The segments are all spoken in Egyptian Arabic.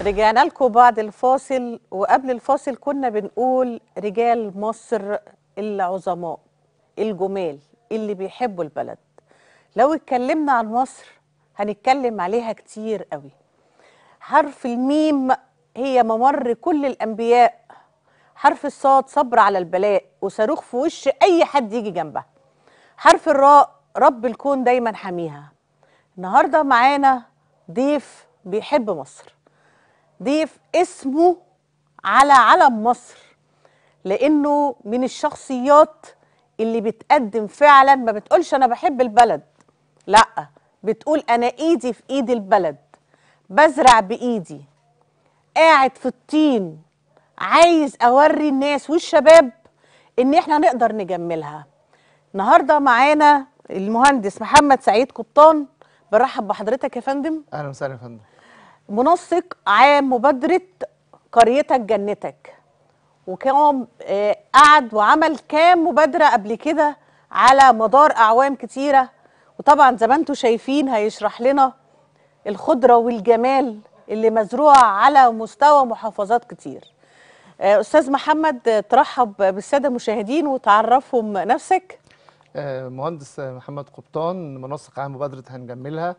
رجعنا لكم بعد الفاصل وقبل الفاصل كنا بنقول رجال مصر العظماء الجمال اللي بيحبوا البلد لو اتكلمنا عن مصر هنتكلم عليها كتير قوي حرف الميم هي ممر كل الأنبياء حرف الصاد صبر على البلاء وصاروخ في وش أي حد يجي جنبها حرف الراء رب الكون دايما حاميها النهارده معانا ضيف بيحب مصر ضيف اسمه على علم مصر لانه من الشخصيات اللي بتقدم فعلا ما بتقولش انا بحب البلد لا بتقول انا ايدي في ايد البلد بزرع بايدي قاعد في الطين عايز اوري الناس والشباب ان احنا نقدر نجملها النهارده معانا المهندس محمد سعيد قبطان برحب بحضرتك يا فندم اهلا وسهلا يا فندم منسق عام مبادرة قريتك جنتك وكان آه، قعد وعمل كام مبادرة قبل كده على مدار أعوام كتيرة وطبعا زي ما انتم شايفين هيشرح لنا الخضرة والجمال اللي مزروعة على مستوى محافظات كتير آه، أستاذ محمد آه، ترحب بالسادة المشاهدين وتعرفهم نفسك آه، مهندس محمد قبطان منسق عام مبادره هنجملها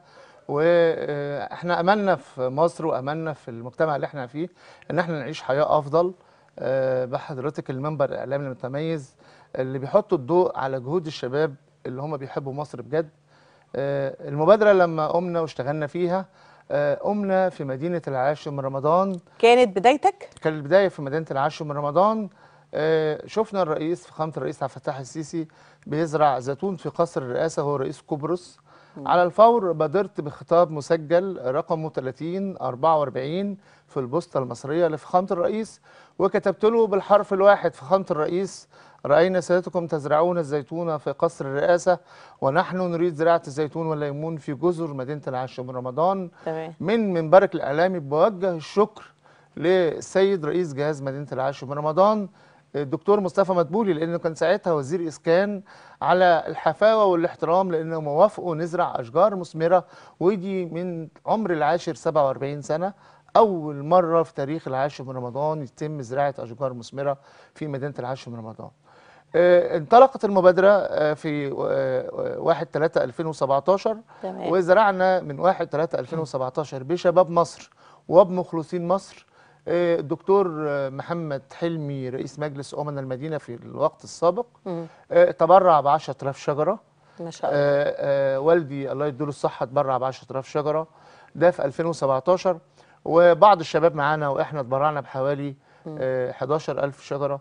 واحنا املنا في مصر واملنا في المجتمع اللي احنا فيه ان احنا نعيش حياه افضل آه، بحضرتك المنبر الاعلامي المتميز اللي بيحطوا الضوء على جهود الشباب اللي هم بيحبوا مصر بجد آه، المبادره لما قمنا واشتغلنا فيها آه، قمنا في مدينه العاشر من رمضان كانت بدايتك كان البدايه في مدينه العاشر من رمضان آه، شفنا الرئيس فخامه الرئيس عبد الفتاح السيسي بيزرع زيتون في قصر الرئاسه هو رئيس قبرص على الفور بادرت بخطاب مسجل رقمه 30 44 في البوسطه المصريه لفخامه الرئيس وكتبت له بالحرف الواحد فخامه الرئيس راينا سيادتكم تزرعون الزيتون في قصر الرئاسه ونحن نريد زراعه الزيتون والليمون في جزر مدينه العاشر من رمضان تمام من منبرك الاعلامي بوجه الشكر للسيد رئيس جهاز مدينه العاشر من رمضان الدكتور مصطفى مدبولي لانه كان ساعتها وزير اسكان على الحفاوه والاحترام لانه موافقوا نزرع اشجار مثمره ودي من عمر العاشر 47 سنه اول مره في تاريخ العاشر من رمضان يتم زراعه اشجار مثمره في مدينه العاشر من رمضان آه، انطلقت المبادره آه، في 1 3 2017 تمام. وزرعنا من 1 3 2017 بشباب مصر وبمخلصين مصر آه، الدكتور آه، محمد حلمي رئيس مجلس أمنا المدينة في الوقت السابق مم. آه، تبرع ب 10000 شجرة ما شاء الله آه، آه، والدي الله يديله الصحة تبرع ب 10000 شجرة ده في 2017 وبعض الشباب معانا واحنا تبرعنا بحوالي آه، 11000 شجرة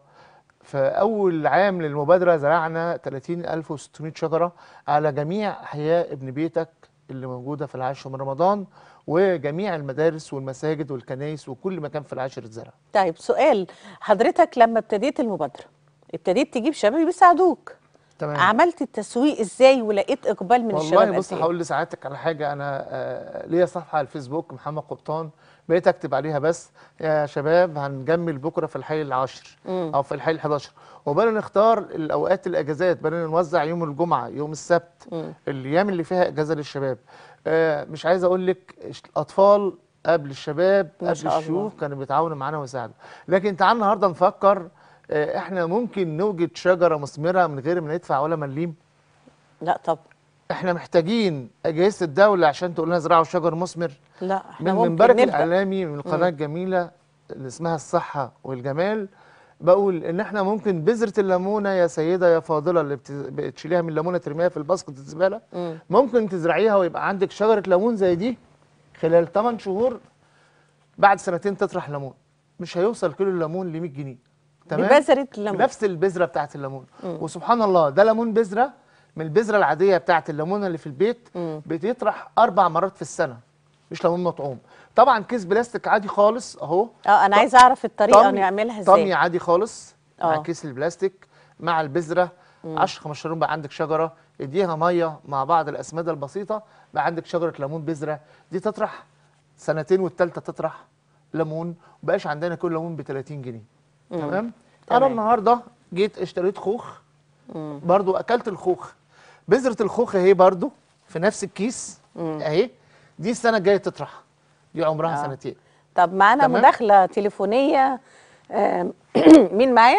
فأول عام للمبادرة زرعنا 30600 شجرة على جميع أحياء ابن بيتك اللي موجودة في العاشر من رمضان وجميع المدارس والمساجد والكنائس وكل مكان في العاشر اتزرع طيب سؤال حضرتك لما ابتديت المبادرة ابتديت تجيب شباب يساعدوك تمام عملت التسويق ازاي ولقيت اقبال من الشباب والله بص قد إيه؟ هقول لسعادتك على حاجه انا آه، ليا صفحه على الفيسبوك محمد قبطان بقيت اكتب عليها بس يا شباب هنجمل بكره في الحي العاشر او في الحي ال11 وبقينا نختار الاوقات الاجازات بقينا نوزع يوم الجمعه يوم السبت الايام اللي فيها اجازه للشباب آه، مش عايز اقول لك الاطفال قبل الشباب ما قبل شاء الله. الشيوخ كانوا بيتعاونوا معانا ويساعدوا لكن تعال النهارده نفكر آه، احنا ممكن نوجد شجره مثمره من غير ما ندفع ولا مليم لا طب احنا محتاجين اجهزه الدوله عشان تقول لنا زراعوا شجر مثمر لا احنا من ممكن منبرك نبدأ الاعلامي من القناه الجميله اللي اسمها الصحه والجمال بقول ان احنا ممكن بذره الليمونه يا سيده يا فاضله اللي بت- بتشيليها من الليمونه ترميها في الباسكت الزباله مم. ممكن تزرعيها ويبقى عندك شجره ليمون زي دي خلال 8 شهور بعد سنتين تطرح ليمون مش هيوصل كيلو الليمون ل 100 جنيه ببذرة الليمون بنفس البذره بتاعت الليمون وسبحان الله ده ليمون بذره من البذره العاديه بتاعت الليمونه اللي في البيت مم. بتطرح اربع مرات في السنه مش ليمون مطعوم طبعا كيس بلاستيك عادي خالص اهو اه انا عايزه اعرف الطريقه طمي- نعملها طمي ازاي عادي خالص مع آه. كيس البلاستيك مع البذره 10 15 يوم بقى عندك شجره اديها ميه مع بعض الاسمده البسيطه بقى عندك شجره ليمون بذره دي تطرح سنتين والثالثه تطرح ليمون مبقاش عندنا كل ليمون ب 30 جنيه تمام انا تمام. النهارده جيت اشتريت خوخ برضو اكلت الخوخ بذره الخوخ اهي برضو في نفس الكيس اهي دي السنه الجايه تطرح دي عمرها آه. سنتين طب معانا تمام. مداخله تليفونيه آم، مين معايا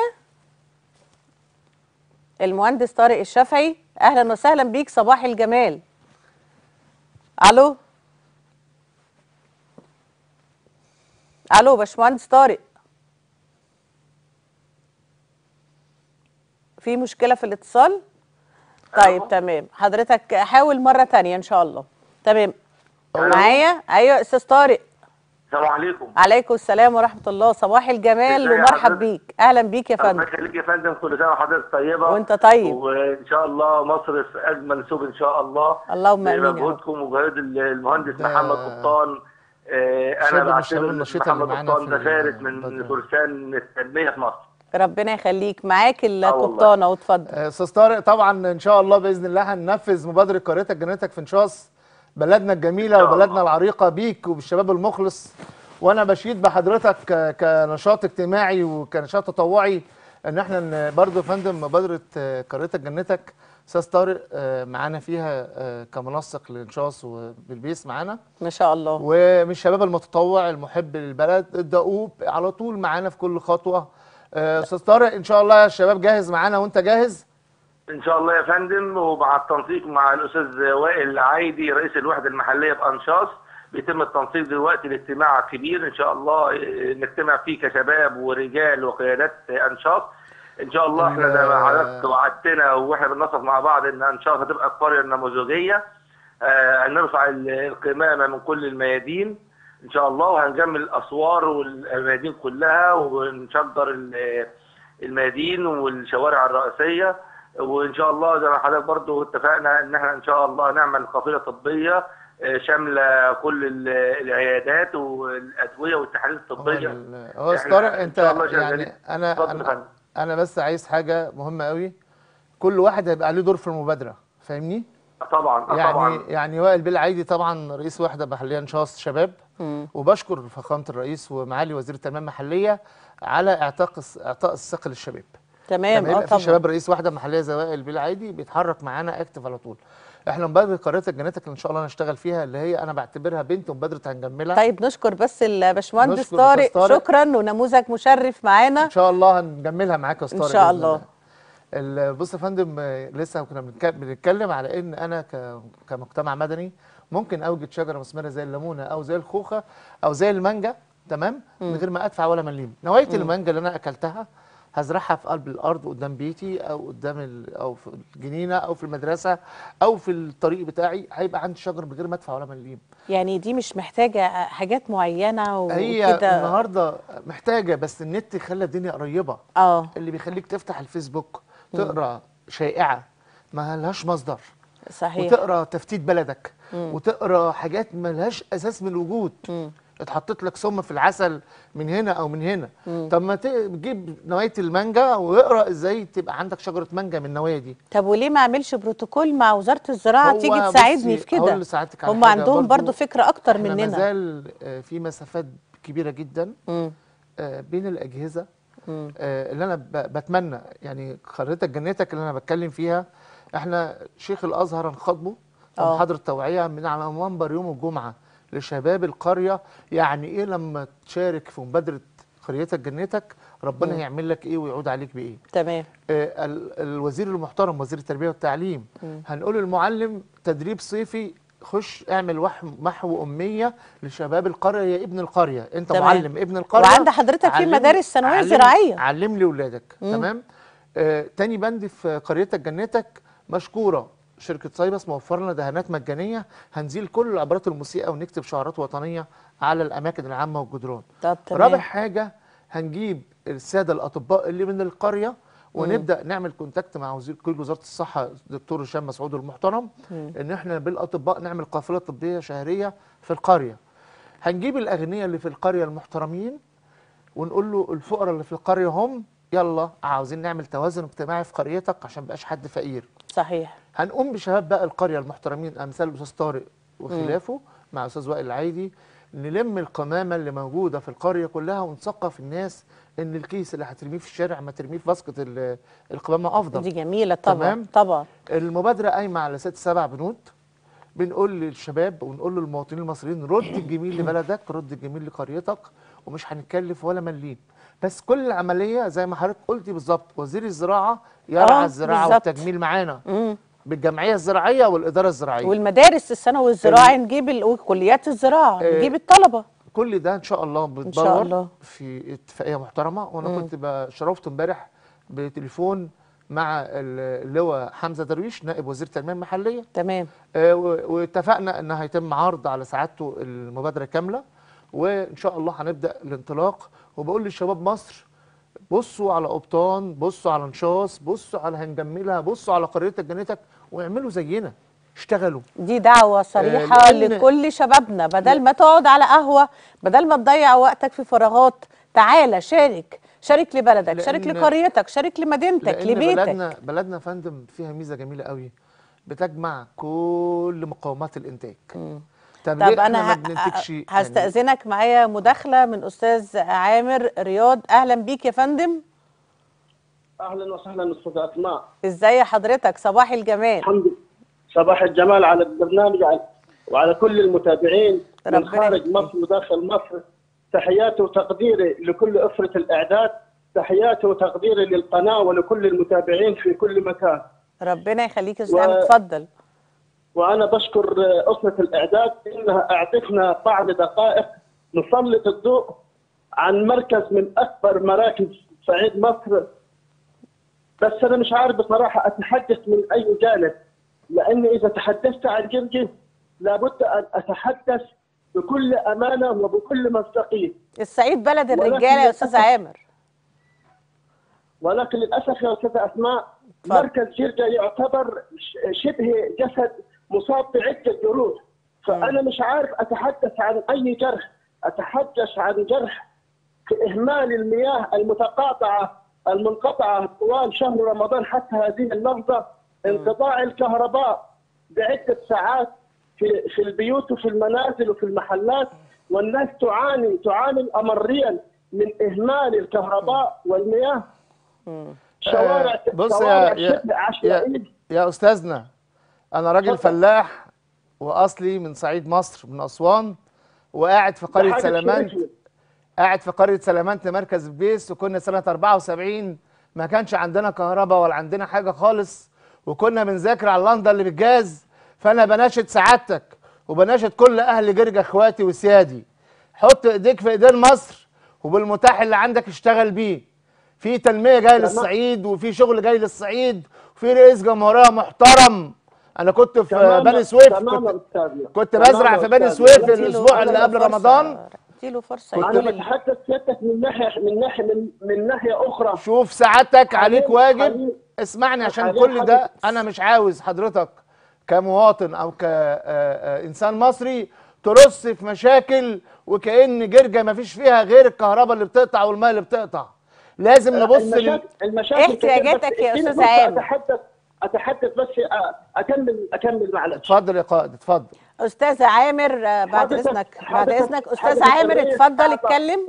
المهندس طارق الشافعي اهلا وسهلا بيك صباح الجمال الو الو باشمهندس طارق في مشكله في الاتصال طيب ألو. تمام حضرتك حاول مره تانية ان شاء الله تمام ألو. معايا ايوه استاذ طارق السلام عليكم عليكم السلام ورحمة الله صباح الجمال ازاي ومرحب حضرتك؟ بيك أهلا بيك يا الله فندم يخليك يا فندم كل سنه وحضرتك طيبه وأنت طيب. وان شاء الله مصر في اجمل سوق ان شاء الله اللهم آمين يا رب. بمجهودكم وجهود المهندس ده محمد قبطان آه، شاب انا من الشباب بعتبر النشيطة اللي محمد معانا قبطان في ده فارس البدر. من فرسان التنميه في مصر ربنا يخليك معاك والله. القبطانة واتفضل آه، استاذ طارق طبعا ان شاء الله باذن الله هننفذ مبادره قريتك جنتك في نشاص بلدنا الجميله شاء الله. وبلدنا العريقه بيك وبالشباب المخلص وانا بشيد بحضرتك ك- كنشاط اجتماعي وكنشاط تطوعي ان احنا ن- برضو يا فندم مبادره آه، قريتك جنتك استاذ طارق آه، معانا فيها آه، كمنسق للنشاص وبالبيس معانا ما شاء الله ومن الشباب المتطوع المحب للبلد الدؤوب على طول معانا في كل خطوه آه، استاذ طارق ان شاء الله الشباب جاهز معانا وانت جاهز ان شاء الله يا فندم ومع التنسيق مع الاستاذ وائل العايدي رئيس الوحده المحليه بانشاص بيتم التنسيق دلوقتي لاجتماع كبير ان شاء الله آه، نجتمع فيه كشباب ورجال وقيادات انشاص ان شاء الله احنا زي ما حضرتك وعدتنا واحنا بننسق مع بعض ان انشاص هتبقى القريه النموذجيه آه، هنرفع ال- القمامه من كل الميادين ان شاء الله وهنجمل الاسوار والميادين كلها ونشجر ال- الميادين والشوارع الرئيسيه وان شاء الله زي ما حضرتك برضو اتفقنا ان احنا ان شاء الله نعمل قافله طبيه آه، شامله كل ال- العيادات والادويه والتحاليل هو الطبيه ال- هو إحنا استارق إن انت شاء الله شغالين. يعني انا اتفضل يا انا فندم. انا بس عايز حاجه مهمه قوي كل واحد هيبقى عليه دور في المبادره فاهمني طبعا آه، يعني طبعا يعني وائل بالعيدي طبعا رئيس وحده محليه نشاص شباب وبشكر فخامه الرئيس ومعالي وزير التنميه المحليه على اعطاء اعطاء الثقه للشباب تمام لما اه يبقى في طبعا شباب رئيس واحده محليه زي وائل بالعيدي بيتحرك معانا اكتف على طول احنا مبادره قريتك جنتك اللي ان شاء الله هنشتغل فيها اللي هي انا بعتبرها بنت ومبادره هنجملها طيب نشكر بس الباشمهندس نشكر طارق أستاذ طارق. شكرا ونموذج مشرف معانا ان شاء الله هنجملها معاك يا استاذ إن طارق شاء بإذن الله. ال- بص يا فندم آه، لسه كنا بنتك- بنتكلم على ان انا ك- كمجتمع مدني ممكن اوجد شجره مثمره زي الليمونه او زي الخوخه او زي المانجا تمام من غير ما ادفع ولا مليم نوعيه المانجا اللي انا اكلتها هزرعها في قلب الارض قدام بيتي او قدام ال... او في الجنينه او في المدرسه او في الطريق بتاعي هيبقى عندي شجر من غير ما ادفع ولا مليم يعني دي مش محتاجة حاجات معينة هي وكده النهارده محتاجه بس النت خلى الدنيا قريبه اه اللي بيخليك تفتح الفيسبوك تقرا شائعه ما لهاش مصدر صحيح وتقرا تفتيت بلدك وتقرا حاجات ما لهاش اساس من الوجود اتحطت لك سم في العسل من هنا او من هنا طب ما ت- تجيب نوعيه المانجا واقرا ازاي تبقى عندك شجره مانجا من النوعيه دي طب وليه ما اعملش بروتوكول مع وزارة الزراعة هو تيجي بصي، تساعدني في هقول كده لسعادتك على هم حاجة عندهم برضو فكرة أكتر احنا مننا مازال آه، في مسافات كبيره جدا مم. آه، بين الاجهزه مم. آه، اللي انا ب- بتمنى يعني خريطه جنتك اللي انا بتكلم فيها احنا شيخ الازهر هنخاطبه آه. محاضره توعيه من على منبر يوم الجمعه لشباب القريه يعني ايه لما تشارك في مبادره قريتك جنتك ربنا يعمل لك ايه ويعود عليك بايه تمام آه، ال- الوزير المحترم وزير التربيه والتعليم هنقول للمعلم تدريب صيفي خش اعمل وح- محو اميه لشباب القريه يا ابن القريه انت تمام. معلم ابن القريه وعند حضرتك في علم- مدارس ثانوية علم- زراعية. علم لي ولادك تمام آه تاني بند في قريتك جنتك مشكوره شركه سايبس موفر لنا دهانات مجانيه هنزيل كل العبارات المسيئه ونكتب شعارات وطنيه على الاماكن العامه والجدران طب تمام رابع حاجه هنجيب الساده الاطباء اللي من القريه ونبدا نعمل كونتاكت مع وزير كل وزاره الصحه الدكتور هشام مسعود المحترم ان احنا بالاطباء نعمل قافله طبيه شهريه في القريه هنجيب الاغنياء اللي في القريه المحترمين ونقول له الفقراء اللي في القريه هم يلا عاوزين نعمل توازن اجتماعي في قريتك عشان مبقاش حد فقير صحيح هنقوم بشباب بقى القريه المحترمين امثال الاستاذ طارق وخلافه مع استاذ وائل العيدي نلم القمامه اللي موجوده في القريه كلها ونثقف الناس ان الكيس اللي هترميه في الشارع ما ترميه في باسكت ال- القمامه افضل دي جميلة طبعا تمام. طبعا المبادره قايمه على ست سبع بنود بنقول للشباب ونقول للمواطنين المصريين رد الجميل لبلدك رد الجميل لقريتك ومش هنتكلف ولا مليم بس كل العمليه زي ما حضرتك قلتي بالظبط وزير الزراعه يرعى آه، الزراعه بالظبط. والتجميل معانا مم. بالجمعيه الزراعيه والاداره الزراعيه والمدارس الثانوي الزراعي نجيب ال- وكليات الزراعه آه، نجيب الطلبه كل ده ان شاء الله شاء بيتدور الله. في اتفاقيه محترمه وانا كنت ب- شرفت امبارح بتليفون مع ال- اللواء حمزه درويش نائب وزير التنميه المحليه تمام آه، و- واتفقنا ان هيتم عرض على سعادته المبادره كامله وان شاء الله هنبدا الانطلاق وبقول للشباب مصر بصوا على قبطان بصوا على نشاص بصوا على هنجملها بصوا على قريتك جنتك واعملوا زينا اشتغلوا دي دعوة صريحة لأن- لكل شبابنا بدل ما تقعد على قهوة بدل ما تضيع وقتك في فراغات تعالى شارك شارك لبلدك شارك لأن- لقريتك شارك لمدينتك لان لبيتك بلدنا بلدنا يا فندم فيها ميزه جميله قوي بتجمع كل مقومات الانتاج طب, طب ليه احنا انا ما ه- بننتجش ه- يعني هستأذنك معايا مداخلة من أستاذ عامر رياض أهلا بيك يا فندم اهلا وسهلا استاذ اسماء ازاي حضرتك صباح الجمال الحمد لله صباح الجمال على البرنامج وعلى- وعلى كل المتابعين من ربنا خارج يخليك. مصر وداخل مصر تحياتي وتقديري لكل اسره الاعداد تحياتي وتقديري للقناه ولكل المتابعين في كل مكان ربنا يخليك يا أستاذ و- عامر اتفضل وانا بشكر اسره الاعداد انها اعطتنا بعض دقائق نسلط الضوء عن مركز من اكبر مراكز صعيد مصر بس انا مش عارف بصراحه اتحدث من اي جانب لاني اذا تحدثت عن جرجس لابد ان اتحدث بكل امانه وبكل مصداقيه الصعيد بلد ولكن الرجالة يا أستاذ للأسف- عامر ولكن للاسف يا استاذه اسماء اتفضل. مركز جرجا يعتبر ش- شبه جسد مصاب بعده جروح فانا مش عارف اتحدث عن اي جرح اتحدث عن جرح في اهمال المياه المتقاطعه المنقطعه طوال شهر رمضان حتى هذه اللحظه انقطاع الكهرباء بعده ساعات في في البيوت وفي المنازل وفي المحلات والناس تعاني تعاني امريا من اهمال الكهرباء والمياه شوارع بص يا شوارع يا, شبه يا, عشوائيه يا استاذنا انا راجل اتفضل. فلاح واصلي من صعيد مصر من اسوان وقاعد في ده قريه حاجة سلامانت تشرفني. قاعد في قريه سلامانت مركز البيس وكنا سنه 74 ما كانش عندنا كهرباء ولا عندنا حاجه خالص وكنا بنذاكر على اللندا اللي بالجاز فانا بناشد سعادتك وبناشد كل اهل جرجا اخواتي وسيادي حط ايديك في ايدين مصر وبالمتاح اللي عندك اشتغل بيه في تنميه جايه للصعيد وفي شغل جاي للصعيد وفي رئيس جمهوريه محترم انا كنت في تمام- بني سويف تمام يا كنت, أستاذنا. كنت تمام بزرع يا في بني أستاذنا. سويف ولكن الاسبوع اللي اديله قبل فرصة- رمضان اديله فرصة انا يكمل بتحدث سيادتك من ناحيه من ناحيه من, من ناحيه اخرى شوف سعادتك عليك حبيبي- واجب حبيبي- اسمعني عشان حبيبي- كل ده حبيبي. انا مش عاوز حضرتك كمواطن او كانسان مصري ترص في مشاكل وكأن جرجا ما فيش فيها غير الكهرباء اللي بتقطع والماء اللي بتقطع لازم نبص لل... المشاكل المشاكل كتير، احتياجاتك بس يا اديني أستاذ فرصة عامر. اتحدث اتحدث بس أ- اكمل اكمل معلش اتفضل يا قائد اتفضل أستاذ عامر آه، بعد حضرتك- إذنك بعد حضرتك- إذنك أستاذ حضرتك عامر الرئيس اتفضل أعطى- اتكلم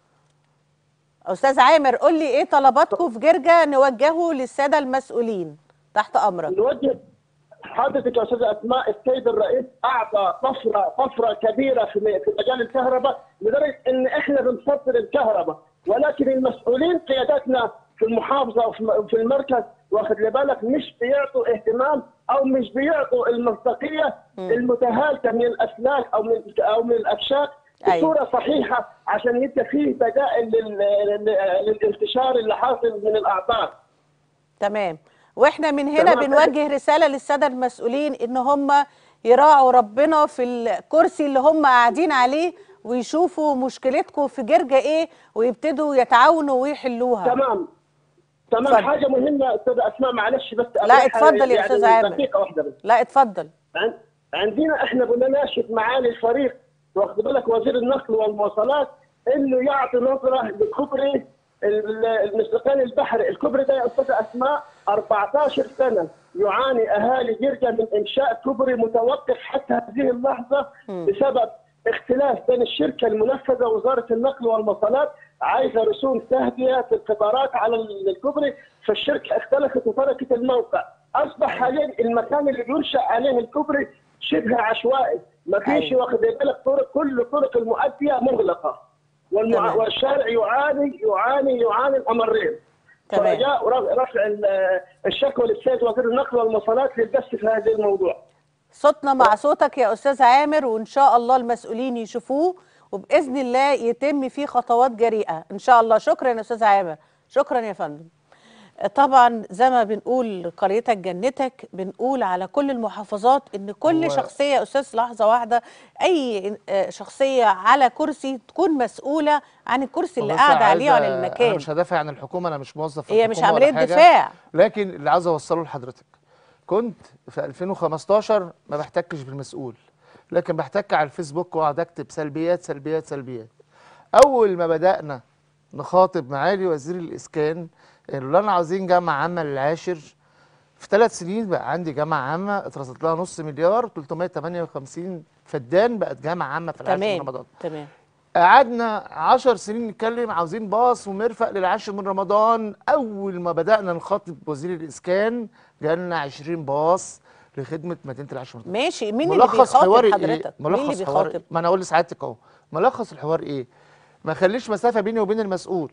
أستاذ عامر قول لي إيه طلباتكم في جرجا نوجهه للسادة المسؤولين تحت أمرك نوجه حضرتك يا استاذ اسماء السيد الرئيس اعطى طفره طفره كبيره في في مجال الكهرباء لدرجه ان احنا بنصدر الكهرباء ولكن المسؤولين قياداتنا في المحافظه وفي وفي المركز واخد لي بالك مش بيعطوا اهتمام او مش بيعطوا المصداقيه المتهالكه من الاسلاك او من او من الافشاك أيوة. بصوره صحيحه عشان يبقى فيه بدائل لل- لل- للانتشار اللي حاصل من الاعطال تمام واحنا من هنا تمام. بنوجه رسالة للسادة المسؤولين ان هم يراعوا ربنا في الكرسي اللي هم قاعدين عليه ويشوفوا مشكلتكم في جرجا ايه ويبتدوا يتعاونوا ويحلوها تمام تمام اتفضل. حاجه مهمه استاذ اسماء معلش بس لا، أوضحها اتفضل يا يعني أستاذ عامر. دقيقه واحده بس لا اتفضل عن- عندنا احنا بنناشد معالي الفريق واخد بالك وزير النقل والمواصلات انه يعطي نظره لكوبري ال- المسلقين البحري، الكوبري ده يا استاذ اسماء 14 سنه يعاني اهالي جرجا من انشاء كوبري متوقف حتى هذه اللحظه بسبب اختلاف بين الشركه المنفذه وزاره النقل والمواصلات عايزه رسوم تهدئه في القطارات على ال- الكوبري فالشركه اختلفت وتركت الموقع اصبح حاليا المكان اللي بينشا عليه الكوبري شبه عشوائي ما فيش أيوة. واخد بالك طرق كل الطرق المؤديه مغلقه والمع... تمام. والشارع يعاني يعاني يعاني الامرين تمام. فرجاء رف- رفع ال- الشكوى للسيد وزير النقل والمواصلات للبث في هذا الموضوع صوتنا مع صوتك يا استاذ عامر وان شاء الله المسؤولين يشوفوه وباذن الله يتم فيه خطوات جريئه ان شاء الله شكرا يا استاذ عامر شكرا يا فندم طبعا زي ما بنقول قريتك جنتك بنقول على كل المحافظات ان كل هو- شخصيه يا استاذ لحظه واحده اي آه، شخصيه على كرسي تكون مسؤوله عن الكرسي اللي بص قاعده عايزة- عليه وعن انا المكان مش هدافع عن الحكومه انا مش موظف في هي مش الحكومة ولا عمليه حاجة. دفاع لكن اللي عاوز اوصله لحضرتك كنت في 2015 ما بحتكش بالمسؤول لكن بحتك على الفيسبوك واقعد اكتب سلبيات سلبيات سلبيات اول ما بدانا نخاطب معالي وزير الاسكان اللي انا عاوزين جامعه عامه للعاشر في ثلاث سنين بقى عندي جامعه عامه اترصد لها نص مليار 358 فدان بقت جامعه عامه في العاشر من تمام رمضان تمام قعدنا عشر سنين نتكلم عاوزين باص ومرفق للعاشر من رمضان اول ما بدانا نخاطب وزير الاسكان جالنا 20 باص لخدمه مدينه العاشر من رمضان ماشي مين اللي ملخص حواري بيخاطب ايه حضرتك مين اللي ملخص حواري بيخاطب ما انا اقول لسعادتك اهو ملخص الحوار ايه ما خليش مسافه بيني وبين المسؤول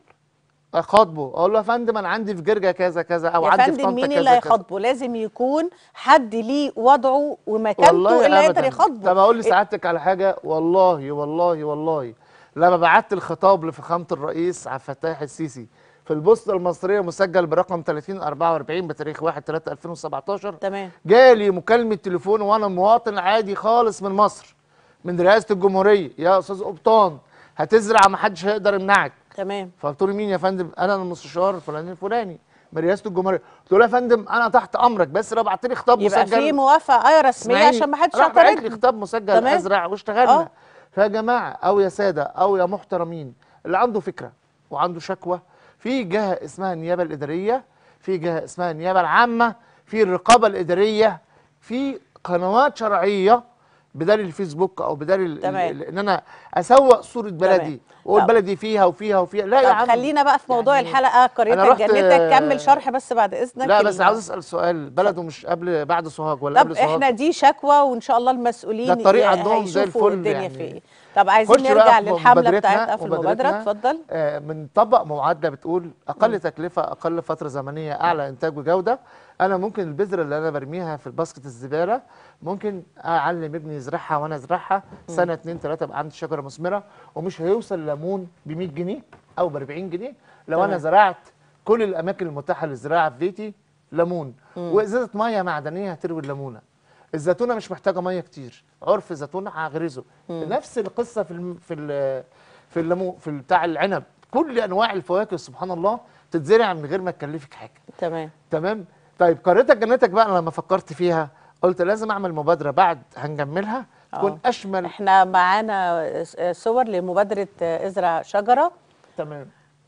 اخاطبه اقول له يا فندم انا عندي في جرجا كذا كذا او يا عندي في فندم طنطا مين كذا اللي كذا. هيخاطبه لازم يكون حد ليه وضعه ومكانته اللي يقدر أبداً. يخاطبه طب اقول لسعادتك على حاجه والله والله والله لما بعت الخطاب لفخامه الرئيس عبد الفتاح السيسي في البوسطه المصريه مسجل برقم 3044 بتاريخ 1 3 2017 تمام جالي مكالمه تليفون وانا مواطن عادي خالص من مصر من رئاسه الجمهوريه يا استاذ قبطان هتزرع ما حدش هيقدر يمنعك تمام فقلت له مين يا فندم انا المستشار الفلاني الفلاني من رئاسه الجمهوريه قلت له يا فندم انا تحت امرك بس لو بعت لي خطاب يبقى مسجل في موافقه ايه رسميه اسمعيني، عشان ما حدش راح باعت لي يعترض خطاب مسجل تمام. ازرع واشتغلنا آه. فيا جماعه او يا ساده او يا محترمين اللي عنده فكره وعنده شكوى في جهه اسمها النيابه الاداريه في جهه اسمها النيابه العامه في الرقابه الاداريه في قنوات شرعيه بدل الفيسبوك او بدل ال- تمام. ال- ان انا اسوق صوره بلدي واقول طب. بلدي فيها وفيها وفيها لا يا طب عم خلينا بقى في موضوع يعني الحلقه أنا قريتك رحت- جنتك كمل شرح بس بعد اذنك لا بس ال- عاوز اسال سؤال بلده مش قبل بعد سوهاج ولا طب قبل سوهاج احنا دي شكوى وان شاء الله المسؤولين ده الطريق ي- عندهم زي هيشوفوا الفل الدنيا يعني. في ايه طب عايزين خش بقى نرجع في للحمله مبادرتنا- بتاعتنا في المبادره مبادرتنا. اتفضل آه، بنطبق معادله بتقول اقل تكلفه اقل فتره زمنيه اعلى انتاج وجوده انا ممكن البذره اللي انا برميها في الباسكت الزباله ممكن اعلم ابني يزرعها وانا ازرعها سنه اتنين تلاته يبقى عندي شجره مثمره ومش هيوصل ليمون ب 100 جنيه او ب 40 جنيه لو انا تمام. زرعت كل الاماكن المتاحه للزراعه في بيتي ليمون وازازه ميه معدنيه هتروي الليمونه الزيتونه مش محتاجه ميه كتير عرف الزيتون هغرزه نفس القصه في الم... في ال... في الليمون في بتاع العنب كل انواع الفواكه سبحان الله تتزرع من غير ما تكلفك حاجه تمام تمام طيب قريتك جنتك بقى أنا لما فكرت فيها قلت لازم اعمل مبادره بعد هنجملها تكون آه. اشمل احنا معانا س- صور لمبادره ازرع شجره تمام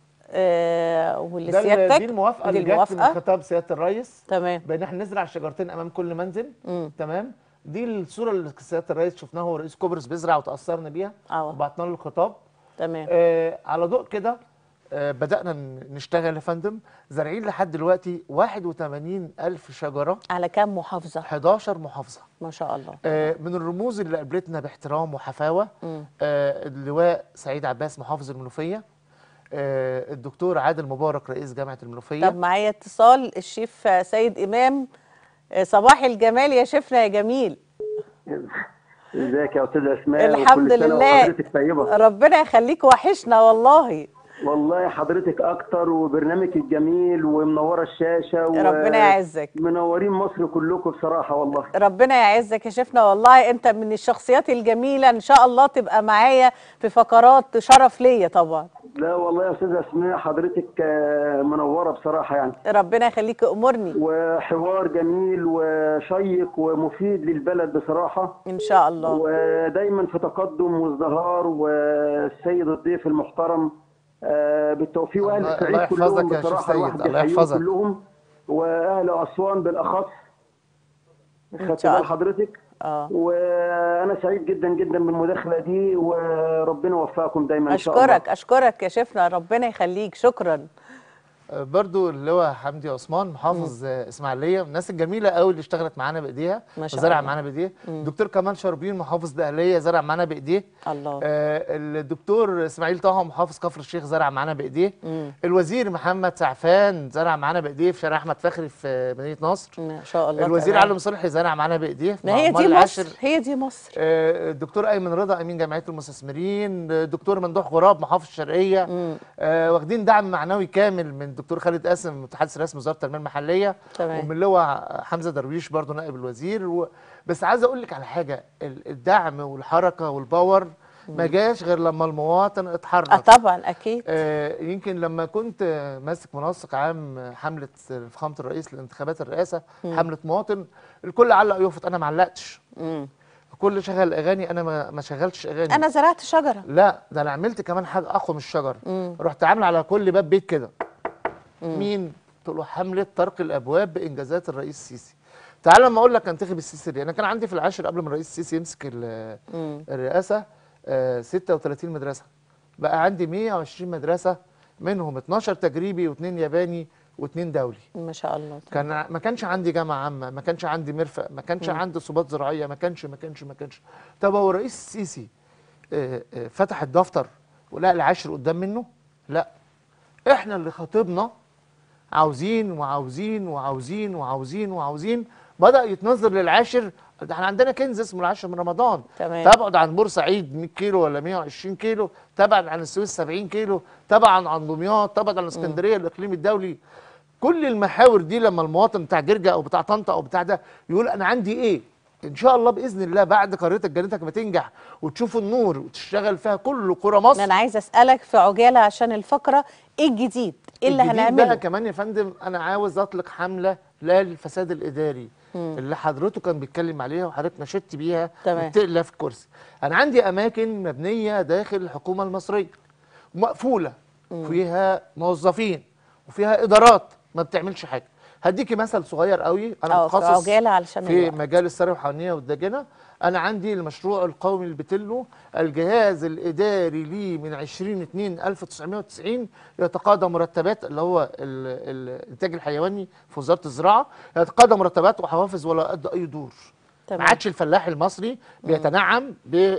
آه، واللي ده ال- سيادتك دي الموافقه دي اللي جت من الموافقه خطاب سياده الرئيس تمام بان احنا نزرع شجرتين امام كل منزل مم. تمام دي الصوره اللي سياده الرئيس شفناها هو رئيس كوبرس بيزرع وتاثرنا بيها اه وبعتنا له الخطاب تمام آه على ضوء كده آه بدأنا ن- نشتغل يا فندم زارعين لحد دلوقتي 81 ألف شجرة على كام محافظه 11 محافظة ما شاء الله آه من الرموز اللي قابلتنا باحترام وحفاوة مم. آه اللواء سعيد عباس محافظ المنوفية آه الدكتور عادل مبارك رئيس جامعة المنوفية طب معايا اتصال الشيف سيد امام آه، صباح الجمال يا شيفنا يا جميل ازيك يا استاذ اسماء الحمد وكل سنة لله وحضرتك طيبه ربنا يخليك وحشنا والله والله حضرتك اكتر وبرنامجك الجميل ومنوره الشاشه و... ربنا يعزك منورين مصر كلكم بصراحه والله ربنا يعزك يا شيفنا والله انت من الشخصيات الجميله ان شاء الله تبقى معايا في فقرات شرف ليا طبعا لا والله يا استاذ اسماء حضرتك آه، منوره بصراحه يعني ربنا يخليك امرني وحوار جميل وشيق ومفيد للبلد بصراحه ان شاء الله ودايما في تقدم وازدهار والسيد الضيف المحترم آه، بالتوفيق واهل الله- الصعيد الله كلهم يحفظك يا شيخ بصراحه سيد، الواحد الله بيحييهم يحفظك. كلهم واهل اسوان بالاخص خدت شاء بال الله. حضرتك اه وانا سعيد جدا جدا بالمداخله دي وربنا يوفقكم دايما ان شاء الله اشكرك اشكرك يا شيفنا ربنا يخليك شكرا آه، برضو اللي هو حمدي عثمان محافظ آه، اسماعيليه من الناس الجميله قوي اللي اشتغلت معانا بايديها ما شاء وزرع الله. معانا بايديه دكتور كمال شربين محافظ دقهليه زرع معانا بايديه الله آه، الدكتور اسماعيل طه محافظ كفر الشيخ زرع معانا بايديه مم. الوزير محمد سعفان زرع معانا بايديه في شارع احمد فخري في مدينه نصر ما شاء الله الوزير تمام. علي صلحي زرع معانا بايديه ما مع هي عمال دي العاشر. مصر هي دي مصر آه، الدكتور ايمن رضا امين جمعيه المستثمرين آه، الدكتور ممدوح غراب محافظ الشرقيه مم. آه، واخدين دعم معنوي كامل من الدكتور خالد قاسم متحدث رسمي وزاره التنميه المحليه تمام. ومن لواء حمزه درويش برضو نائب الوزير و... بس عايز اقول لك على حاجه ال- الدعم والحركه والباور ما جاش غير لما المواطن اتحرك اه طبعا اكيد آه، يمكن لما كنت آه، ماسك منسق عام حمله فخامه الرئيس لانتخابات الرئاسه حمله مواطن الكل علق يفط انا ما علقتش مم. الكل شغل اغاني انا ما ما شغلتش اغاني انا زرعت شجره لا ده انا عملت كمان حاجه اقوى من الشجر مم. رحت عامل على كل باب بيت كده مين قلت له حمله طرق الابواب بانجازات الرئيس السيسي تعال لما اقول لك انتخب السيسي ليه انا كان عندي في العاشر قبل ما الرئيس السيسي يمسك ال- مم. الرئاسه آه، 36 مدرسه بقى عندي 120 مدرسه منهم 12 تجريبي واثنين ياباني واثنين دولي ما شاء الله كان ما كانش عندي جامعه عامه ما كانش عندي مرفق ما كانش عندي صوبات زراعيه ما كانش ما كانش ما كانش طب هو الرئيس السيسي آه، آه، فتح الدفتر ولقى العاشر قدام منه لا احنا اللي خاطبنا عاوزين وعاوزين وعاوزين وعاوزين وعاوزين بدا يتنظر للعاشر ده احنا عندنا كنز اسمه العاشر من رمضان تمام. تبعد عن بورسعيد 100 كيلو ولا 120 كيلو تبعد عن السويس 70 كيلو تبعا عن دمياط تبعد عن اسكندريه الاقليم الدولي كل المحاور دي لما المواطن بتاع جرجا او بتاع طنطا او بتاع ده يقول انا عندي ايه ان شاء الله باذن الله بعد قريتك جنتك ما تنجح وتشوف النور وتشتغل فيها كل قرى ما مصر انا عايزه اسالك في عجاله عشان الفقره ايه الجديد ايه اللي الجديد بقى هنعمله كمان يا فندم انا عاوز اطلق حمله لا للفساد الاداري اللي حضرته كان بيتكلم عليها وحضرتك نشدت بيها تمام. وبتقلى في الكرسي انا عندي اماكن مبنيه داخل الحكومه المصريه مقفوله فيها موظفين وفيها ادارات ما بتعملش حاجه هديكي مثل صغير قوي انا اه في متخصص عجاله علشان في الوقت. مجال الثروه الحيوانيه والدجنه انا عندي المشروع القومي البتلو الجهاز الاداري ليه من 20 2 1990 يتقاضى مرتبات اللي هو ال- الانتاج الحيواني في وزاره الزراعه يتقاضى مرتبات وحوافز ولا قد اي دور ما تمام. عادش الفلاح المصري بيتنعم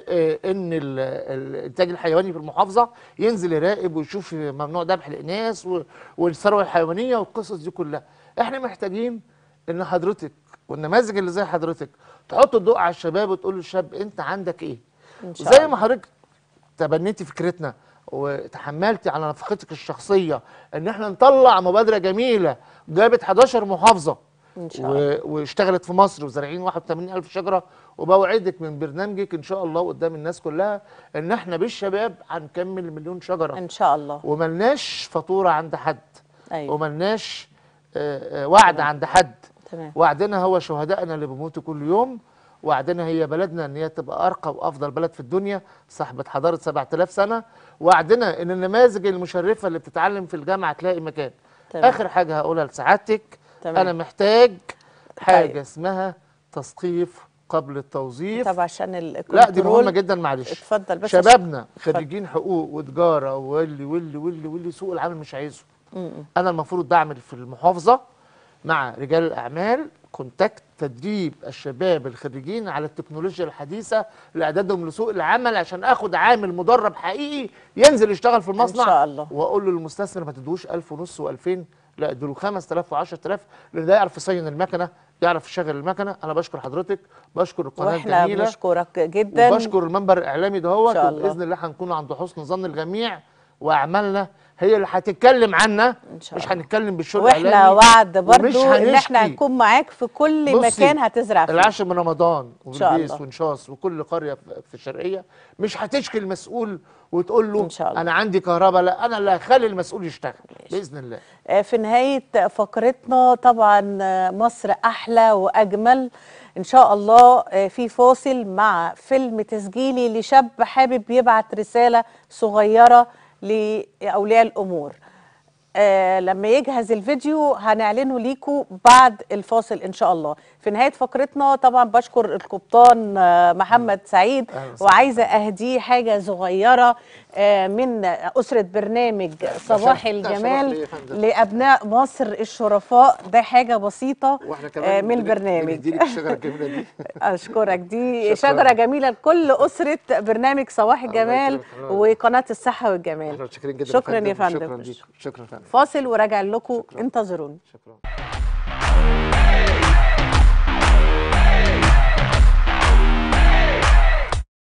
بان ال- الانتاج الحيواني في المحافظه ينزل يراقب ويشوف ممنوع ذبح الاناث و- والثروه الحيوانيه والقصص دي كلها احنا محتاجين ان حضرتك والنماذج اللي زي حضرتك تحط الضوء على الشباب وتقول للشاب انت عندك ايه إن شاء زي الله. ما حضرتك تبنيتي فكرتنا وتحملتي على نفقتك الشخصيه ان احنا نطلع مبادره جميله جابت 11 محافظه إن شاء و... واشتغلت في مصر وزارعين 81 ألف شجرة وبوعدك من برنامجك إن شاء الله قدام الناس كلها إن إحنا بالشباب هنكمل مليون شجرة ان شاء الله وملناش فاتورة عند حد ايوه وملناش آه، آه، وعد عند حد تمام وعدنا هو شهدائنا اللي بيموتوا كل يوم وعدنا هي بلدنا ان هي تبقى ارقى وافضل بلد في الدنيا صاحبه حضاره 7000 سنه وعدنا ان النماذج المشرفه اللي بتتعلم في الجامعه تلاقي مكان تمام. اخر حاجه هقولها لسعادتك تمام. انا محتاج حاجه طيب. اسمها تثقيف قبل التوظيف طب عشان ال لا دي الكنترول- مهمه جدا معلش اتفضل بس شبابنا خريجين حقوق وتجاره واللي واللي واللي واللي سوق العمل مش عايزه انا المفروض بعمل في المحافظه مع رجال الاعمال كونتاكت تدريب الشباب الخريجين على التكنولوجيا الحديثه لاعدادهم لسوق العمل عشان اخد عامل مدرب حقيقي ينزل يشتغل في المصنع شاء الله. واقول للمستثمر ما تدوش 1000 ونص و2000 لا ادوا 5000 و10000 لان ده يعرف يصين المكنه يعرف يشغل المكنه انا بشكر حضرتك بشكر القناه واحنا الجميله بنشكرك جدا وبشكر المنبر الاعلامي دهوت إن شاء الله. وباذن الله هنكون عند حسن ظن الجميع واعمالنا هي اللي هتتكلم عنا إن شاء مش الله. هنتكلم بالشغل واحنا الاعلامي وعد ومش برضو ان احنا هنشكي. هنكون معاك في كل بصي، مكان هتزرع فيه العاشر من رمضان شاء وبلبيس الله. ونشاص وكل قريه في في الشرقيه مش هتشكي المسؤول وتقول له إن شاء الله. انا عندي كهرباء لا انا اللي هخلي المسؤول يشتغل باذن الله آه، في نهاية فقرتنا طبعا آه، مصر أحلى وأجمل إن شاء الله آه، في فاصل مع فيلم تسجيلي لشاب حابب يبعت رسالة صغيرة لأولياء الأمور آه، لما يجهز الفيديو هنعلنه ليكم بعد الفاصل إن شاء الله في نهايه فقرتنا طبعا بشكر القبطان آه، محمد سعيد أهلا وسهلا. وعايزه اهديه حاجه صغيره آه، من اسره برنامج صباح شرف- ده شرف الجمال ليا يا فندم. لابناء مصر الشرفاء ده حاجه بسيطه واحنا آه، كمان من بن- البرنامج بنديلك الشجره الجميله دي اشكرك دي شكراً. شجره جميله لكل اسره برنامج صباح الجمال يكرمك. وقناه الصحه احنا والجمال متشكرين جدا شكرا يا شكرا فندم ليك شكرا فندم فاصل وراجع لكم انتظروني شكرا